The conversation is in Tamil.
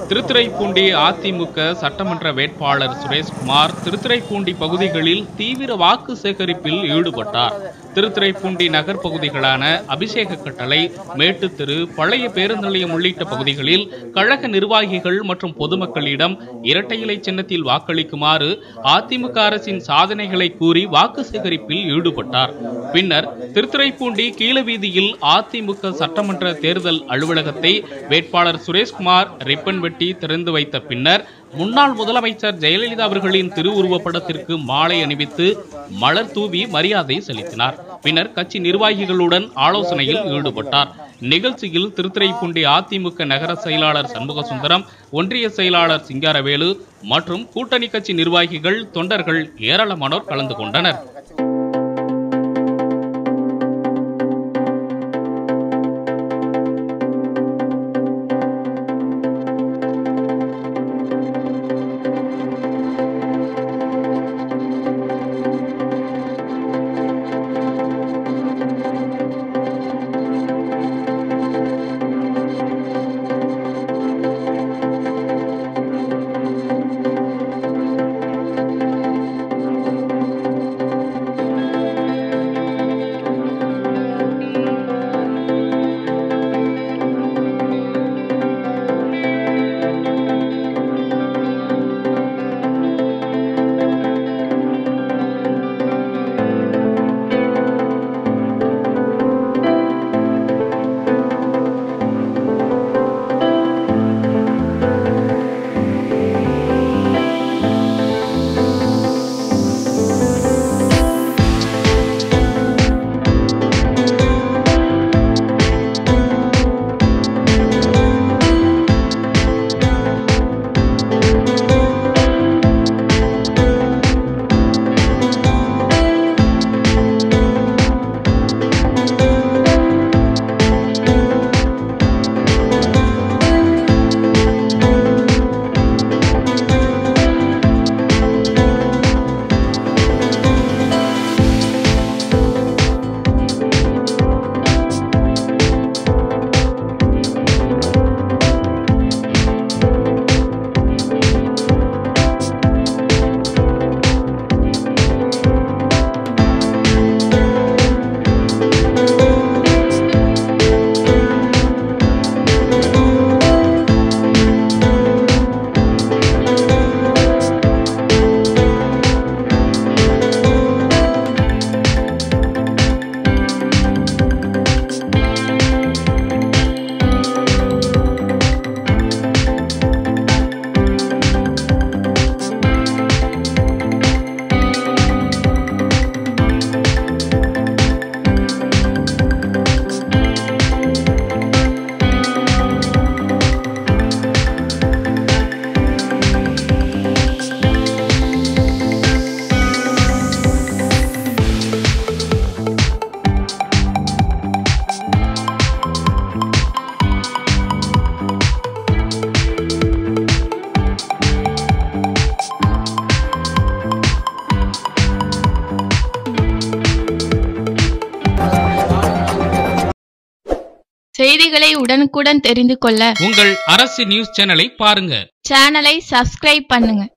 திருத்துறைப்பூண்டி அதிமுக சட்டமன்ற வேட்பாளர் சுரேஷ்குமார் திருத்துறைப்பூண்டி பகுதிகளில் தீவிர வாக்கு சேகரிப்பில் ஈடுபட்டார் திருத்துறைப்பூண்டி நகர் பகுதிகளான அபிஷேக கட்டளை மேட்டுத்தெரு பழைய பேருந்து நிலையம் உள்ளிட்ட பகுதிகளில் கழக நிர்வாகிகள் மற்றும் பொதுமக்களிடம் இரட்டை இலை சின்னத்தில் வாக்களிக்குமாறு அதிமுக அரசின் சாதனைகளை கூறி வாக்கு சேகரிப்பில் ஈடுபட்டார் பின்னர் திருத்துறைப்பூண்டி கீழவீதியில் அதிமுக சட்டமன்ற தேர்தல் அலுவலகத்தை வேட்பாளர் சுரேஷ்குமார் ரிப்பன் வெட்டி திறந்து வைத்த பின்னர் முன்னாள் முதலமைச்சர் ஜெயலலிதா அவர்களின் திருவுருவப் படத்திற்கு மாலை அணிவித்து மலர் தூவி மரியாதை செலுத்தினார் பின்னர் கட்சி நிர்வாகிகளுடன் ஆலோசனையில் ஈடுபட்டார் நிகழ்ச்சியில் திருத்துறைப்பூண்டி அதிமுக நகர செயலாளர் சண்முகசுந்தரம் ஒன்றிய செயலாளர் சிங்காரவேலு மற்றும் கூட்டணி கட்சி நிர்வாகிகள் தொண்டர்கள் ஏராளமானோர் கலந்து கொண்டனர் செய்திகளை உடனுக்குடன் தெரிந்து கொள்ள உங்கள் அரசு நியூஸ் சேனலை பாருங்க சேனலை சப்ஸ்கிரைப் பண்ணுங்க